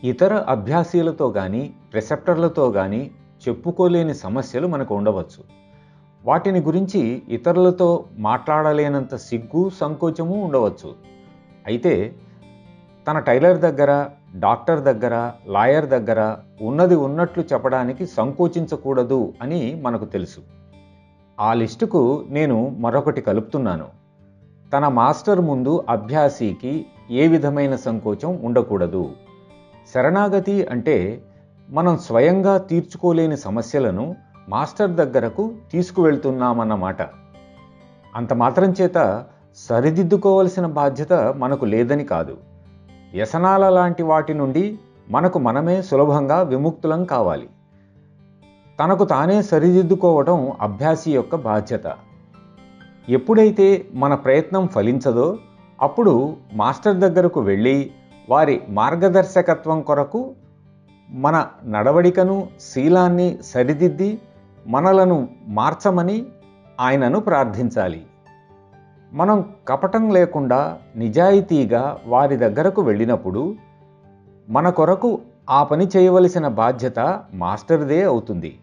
ఇతర అభ్యాసీలతో కానీ ప్రిసెప్టర్లతో కానీ చెప్పుకోలేని సమస్యలు మనకు ఉండవచ్చు వాటిని గురించి ఇతరులతో మాట్లాడలేనంత సిగ్గు సంకోచము ఉండవచ్చు అయితే తన టైలర్ దగ్గర డాక్టర్ దగ్గర లాయర్ దగ్గర ఉన్నది ఉన్నట్లు చెప్పడానికి సంకోచించకూడదు అని మనకు తెలుసు ఆ లిస్టుకు నేను మరొకటి కలుపుతున్నాను తన మాస్టర్ ముందు అభ్యాసికి ఏ విధమైన సంకోచం ఉండకూడదు శరణాగతి అంటే మనం స్వయంగా తీర్చుకోలేని సమస్యలను మాస్టర్ దగ్గరకు తీసుకువెళ్తున్నామన్నమాట అంత మాత్రం చేత సరిదిద్దుకోవలసిన బాధ్యత మనకు లేదని కాదు వ్యసనాల లాంటి వాటి నుండి మనకు మనమే సులభంగా విముక్తులం కావాలి తనకు తానే సరిదిద్దుకోవడం అభ్యాసి యొక్క బాధ్యత ఎప్పుడైతే మన ప్రయత్నం ఫలించదో అప్పుడు మాస్టర్ దగ్గరకు వెళ్ళి వారి మార్గదర్శకత్వం కొరకు మన నడవడికను శీలాన్ని సరిదిద్ది మనలను మార్చమని ఆయనను ప్రార్థించాలి మనం కపటం లేకుండా నిజాయితీగా వారి దగ్గరకు వెళ్ళినప్పుడు మన కొరకు ఆ పని చేయవలసిన బాధ్యత మాస్టర్దే అవుతుంది